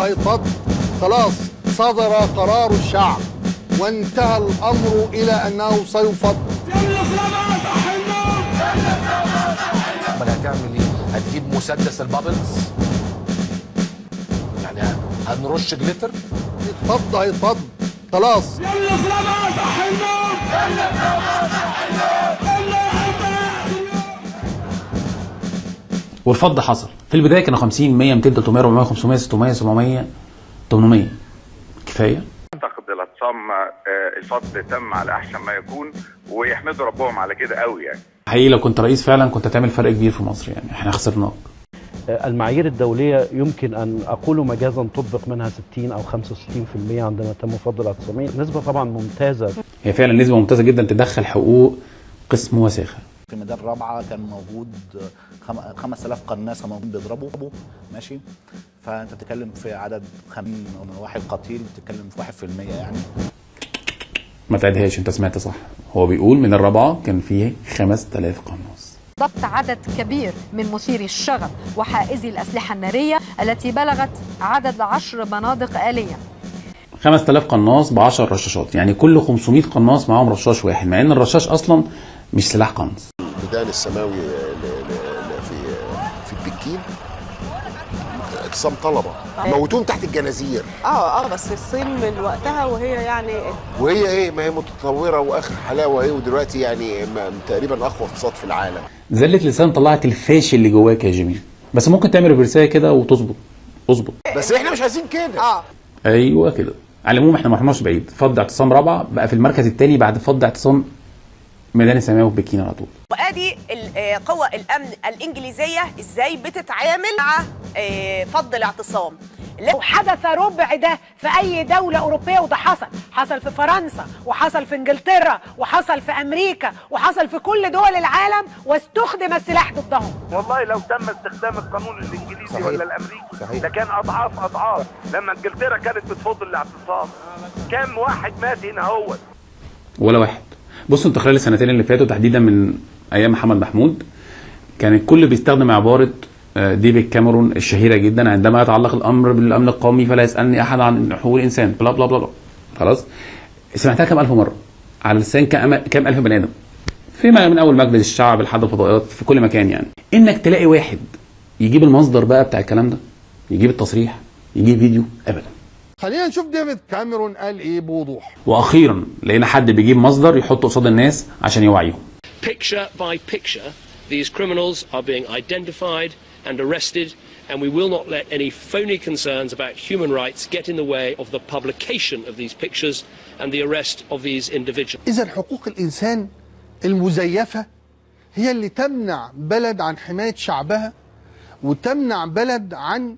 اتفضل خلاص صدر قرار الشعب وانتهى الامر الى انه سيفضل امال هتعمل ايه؟ هتجيب مسدس البابلز؟ يعني هنرش جليتر؟ اتفضل اتفضل خلاص والفض حصل في البدايه كانوا 50 100 200 300 400 500 600 700 800 كفايه اعتقد الاعتصام آه، الفضل تم على احسن ما يكون ويحمدوا ربهم على كده قوي يعني حقيقي لو كنت رئيس فعلا كنت هتعمل فرق كبير في مصر يعني احنا خسرناك المعايير الدولية يمكن أن أقول مجازا طبق منها 60 أو 65% عندما تم فض الاعتصامية نسبة طبعا ممتازة هي فعلا نسبه ممتازه جدا تدخل حقوق قسم وساخه في ميدان رابعه كان موجود خم... 5000 قناص كانوا موجودين بيضربوا ماشي فانت بتتكلم في عدد خمين واحد قتيل بتتكلم في 1% يعني ما تعدهاش انت سمعت صح هو بيقول من الرابعه كان فيه 5000 قناص ضبط عدد كبير من مثيري الشغب وحائزي الأسلحة النارية التي بلغت عدد عشر بنادق آلية 5000 قناص ب 10 رشاشات يعني كل 500 قناص معاهم رشاش واحد مع ان الرشاش اصلا مش سلاح قنص الميدان السماوي ل- ل- ل- في في البكين اقسام طلبه موتوهم تحت الجنازير اه اه بس الصين من وقتها وهي يعني وهي ايه ما هي متطوره واخر حلاوه اهي ودلوقتي يعني ما- تقريبا اقوى اقتصاد في العالم زلة لسان طلعت الفاشل اللي جواك يا جميل بس ممكن تعمل ريفرسيه كده وتظبط اظبط بس احنا مش عايزين كده اه ايوه كده على العموم احنا ما رحناش بعيد فض اعتصام رابعه بقى في المركز الثاني بعد فض اعتصام ميدان السماوي في بكين على طول وادي ال- آه، قوى الامن الانجليزيه ازاي بتتعامل مع آه، فض الاعتصام لو حدث ربع ده في اي دولة اوروبية وده حصل حصل في فرنسا وحصل في انجلترا وحصل في امريكا وحصل في كل دول العالم واستخدم السلاح ضدهم والله لو تم استخدام القانون الانجليزي صحيح. ولا الامريكي صحيح. لكان اضعاف اضعاف لما انجلترا كانت بتفض الاعتصام كم واحد مات هنا هو ولا واحد بصوا انتوا خلال السنتين اللي فاتوا تحديدا من ايام محمد محمود كان الكل بيستخدم عباره آه، ديفيد كاميرون الشهيره جدا عندما يتعلق الامر بالامن القومي فلا يسالني احد عن حقوق الانسان بلا بلا بلا بلا. خلاص سمعتها كام الف مره على لسان كام كام الف بني ادم فيما من اول مجلس الشعب لحد الفضائيات في كل مكان يعني انك تلاقي واحد يجيب المصدر بقى بتاع الكلام ده يجيب التصريح يجيب فيديو ابدا خلينا نشوف ديفيد كاميرون قال ايه بوضوح واخيرا لقينا حد بيجيب مصدر يحطه قصاد الناس عشان يوعيهم Picture by picture, these criminals are being identified and arrested, and we will not let any phony concerns about human rights get in the way of the publication of these pictures and the arrest of these individuals. اذا حقوق الانسان المزيفه هي اللي تمنع بلد عن حمايه شعبها وتمنع بلد عن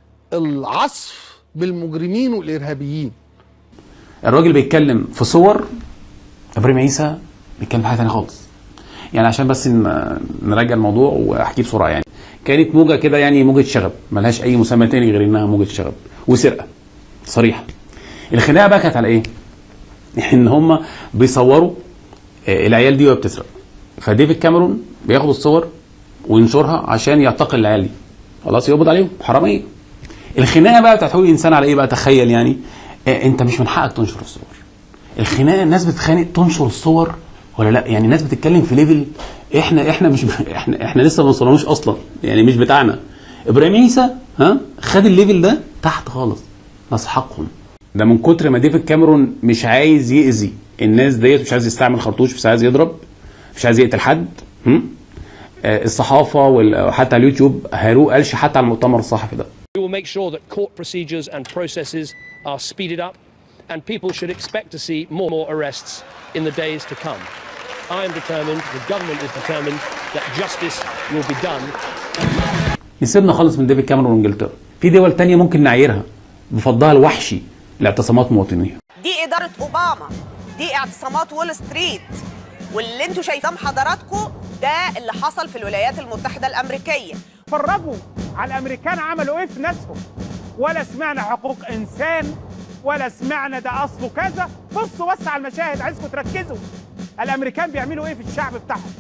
العصف بالمجرمين والارهابيين الراجل بيتكلم في صور ابراهيم عيسى بيتكلم في حاجه ثانيه خالص يعني عشان بس ن- نراجع الموضوع واحكيه بسرعه يعني كانت موجه كده يعني موجه شغب ملهاش اي مسمى تاني غير انها موجه شغب وسرقه صريحه الخناقه بقى كانت على ايه؟ ان هم بيصوروا آه، العيال دي وهي بتسرق فديفيد كاميرون بياخد الصور وينشرها عشان يعتقل العيال دي خلاص يقبض عليهم حراميه الخناقه بقى بتاعت حقوق الانسان على ايه بقى تخيل يعني آه، انت مش من حقك تنشر الصور الخناقه الناس بتتخانق تنشر الصور ولا لا يعني الناس بتتكلم في ليفل احنا احنا مش احنا احنا لسه ما وصلناش اصلا يعني مش بتاعنا ابراهيم عيسى ها خد الليفل ده تحت خالص نسحقهم ده من كتر ما ديفيد كاميرون مش عايز يأذي الناس ديت مش عايز يستعمل خرطوش مش عايز يضرب مش عايز يقتل حد هم؟ آه، الصحافه وال- وحتى على اليوتيوب هاروه قالش حتى على المؤتمر الصحفي ده We will make sure that court procedures and processes are speeded up, and people should expect to see more and more arrests in the days to come. I am determined, the government is determined, that justice will be done يسيبنا خالص من ديفيد كاميرون وانجلترا في دول تانية ممكن نعايرها بفضها الوحشي لاعتصامات مواطنيها دي اداره اوباما دي اعتصامات وول ستريت واللي انتوا شايفين حضراتكم ده اللي حصل في الولايات المتحده الامريكيه فرجوا على الامريكان عملوا ايه في ناسهم ولا سمعنا حقوق انسان ولا سمعنا ده اصله كذا بصوا بس على المشاهد عايزكم تركزوا الامريكان بيعملوا ايه في الشعب بتاعهم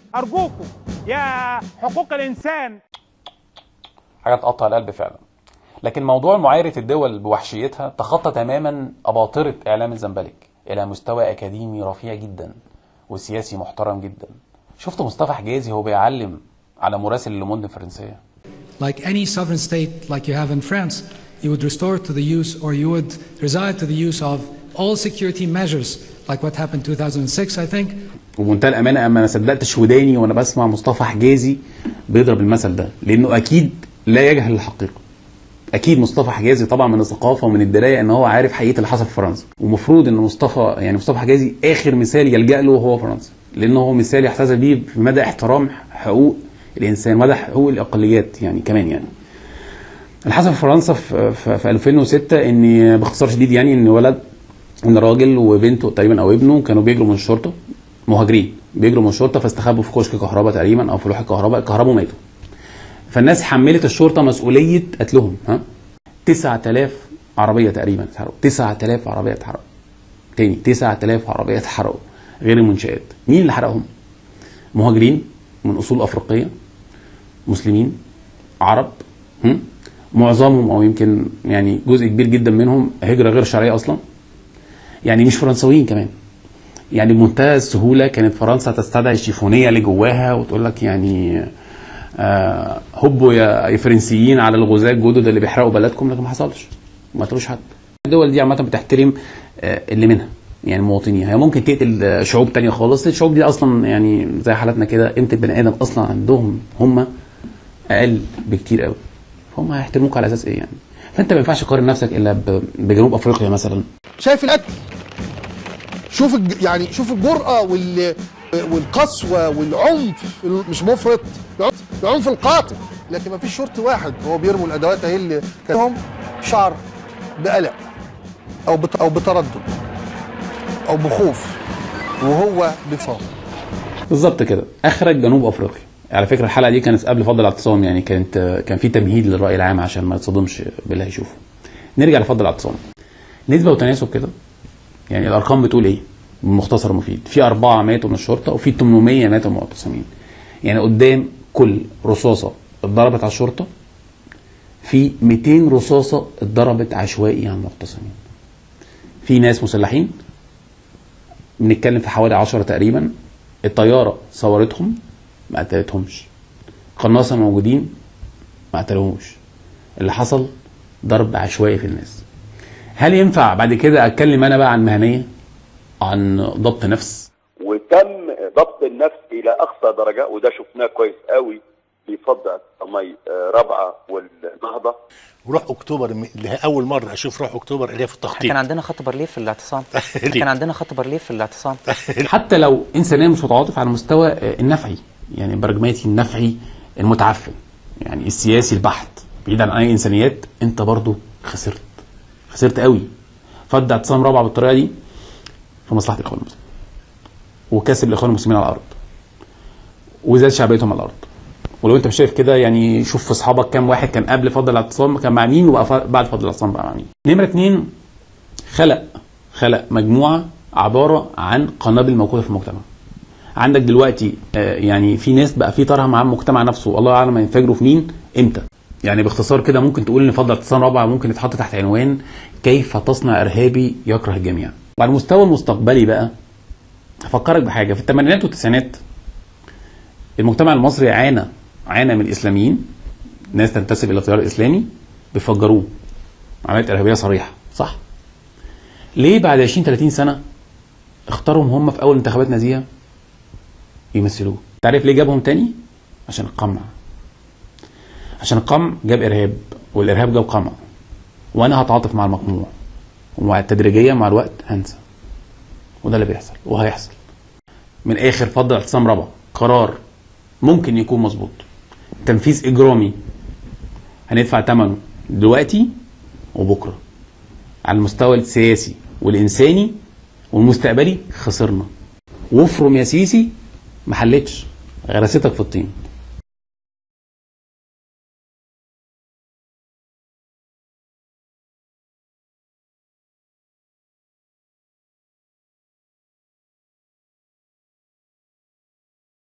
ارجوكم يا حقوق الانسان حاجه تقطع القلب فعلا لكن موضوع معايرة الدول بوحشيتها تخطى تماما أباطرة إعلام الزمبلك إلى مستوى أكاديمي رفيع جدا وسياسي محترم جدا شفت مصطفى حجازي هو بيعلم على مراسل لوموند الفرنسية Like any sovereign state, like you have in France, you would restore to the use or you would reside to the use of all security measures, like what happened 2006, I think. وبمنتهى الامانه اما ما صدقتش وداني وانا بسمع مصطفى حجازي بيضرب المثل ده لانه اكيد لا يجهل الحقيقه اكيد مصطفى حجازي طبعا من الثقافه ومن الدرايه ان هو عارف حقيقه اللي حصل في فرنسا ومفروض ان مصطفى يعني مصطفى حجازي اخر مثال يلجا له هو فرنسا لانه هو مثال يحتذى بيه في مدى احترام حقوق الانسان مدى حقوق الاقليات يعني كمان يعني اللي حصل في فرنسا في, في, في 2006 ان باختصار شديد يعني ان ولد ان راجل وبنته تقريبا او ابنه كانوا بيجروا من الشرطه مهاجرين بيجروا من الشرطه فاستخبوا في كشك كهرباء تقريبا او في لوح الكهرباء اتكهربوا وماتوا فالناس حملت الشرطه مسؤوليه قتلهم ها 9000 عربيه تقريبا اتحرقوا 9000 عربيه اتحرقوا تاني 9000 عربيه اتحرقوا غير المنشآت مين اللي حرقهم؟ مهاجرين من اصول افريقيه مسلمين عرب هم؟ معظمهم او يمكن يعني جزء كبير جدا منهم هجره غير شرعيه اصلا يعني مش فرنساويين كمان يعني بمنتهى السهوله كانت فرنسا تستدعي الشيفونيه اللي جواها وتقول لك يعني آه هبوا يا يا فرنسيين على الغزاة الجدد اللي بيحرقوا بلدكم لكن ما حصلش ما قتلوش حد الدول دي عامه بتحترم آه اللي منها يعني مواطنيها هي ممكن تقتل آه، شعوب تانية خالص الشعوب دي اصلا يعني زي حالتنا كده قيمه البني ادم اصلا عندهم هم اقل بكتير قوي فهم هيحترموك على اساس ايه يعني فانت ما ينفعش تقارن نفسك الا ب- بجنوب افريقيا مثلا شايف القتل شوف الج... يعني شوف الجرأة وال... والقسوة والعنف ال- مش مفرط العنف- العنف القاتل لكن ما فيش شرطي واحد هو بيرموا الادوات اهي اللي كانهم شعر بقلق او بت... او بتردد او بخوف وهو بيصاب بالظبط كده اخرج جنوب افريقيا على فكره الحلقه دي كانت قبل فضل الاعتصام يعني كانت كان في تمهيد للراي العام عشان ما يتصدمش باللي هيشوفه نرجع لفضل الاعتصام نسبه وتناسب كده يعني الارقام بتقول ايه بمختصر مفيد في أربعة ماتوا من الشرطة وفي 800 ماتوا معتصمين يعني قدام كل رصاصة اتضربت على الشرطة في 200 رصاصة اتضربت عشوائي على المعتصمين في ناس مسلحين بنتكلم في حوالي 10 تقريبا الطيارة صورتهم ما قتلتهمش قناصة موجودين ما قتلوهمش اللي حصل ضرب عشوائي في الناس هل ينفع بعد كده اتكلم انا بقى عن مهنيه عن ضبط نفس وتم ضبط النفس الى اقصى درجه وده شفناه كويس قوي في فض اعتصامي آه، رابعه والنهضه وروح اكتوبر م- اللي هي اول مره اشوف روح اكتوبر اللي هي في التخطيط كان عندنا خط بارليف في الاعتصام كان عندنا خط بارليف في الاعتصام حتى لو انسانيا مش متعاطف على المستوى آه، النفعي يعني البراجماتي النفعي المتعفن يعني السياسي البحت بعيد عن اي انسانيات انت برضو خسرت خسرت قوي فض اعتصام رابعه بالطريقه دي في مصلحه الاخوان المسلمين وكسب الاخوان المسلمين على الارض وزاد شعبيتهم على الارض ولو انت مش شايف كده يعني شوف في اصحابك كام واحد كان قبل فضل الاعتصام كان مع مين وبقى ف- بعد فضل الاعتصام بقى مع مين نمره اتنين خلق خلق مجموعه عباره عن قنابل موجوده في المجتمع عندك دلوقتي آه، يعني في ناس بقى في طرح مع المجتمع نفسه الله اعلم هينفجروا في مين امتى يعني باختصار كده ممكن تقول ان فضل اعتصام رابعه ممكن يتحط تحت عنوان كيف تصنع ارهابي يكره الجميع وعلى المستوى المستقبلي بقى هفكرك بحاجه في الثمانينات والتسعينات المجتمع المصري عانى عانى من الاسلاميين ناس تنتسب الى التيار الاسلامي بيفجروه عمليات ارهابيه صريحه صح ليه بعد 20 30 سنه اختارهم هم في اول انتخابات نزيهه يمثلوه تعرف ليه جابهم تاني عشان القمع عشان القمع جاب ارهاب والارهاب جاب قمع وانا هتعاطف مع المقموع ومع التدريجيه مع الوقت هنسى وده اللي بيحصل وهيحصل من الاخر فضل اعتصام رابعه قرار ممكن يكون مظبوط تنفيذ اجرامي هندفع ثمنه دلوقتي وبكره على المستوى السياسي والانساني والمستقبلي خسرنا وافرم يا سيسي ما حلتش غرستك في الطين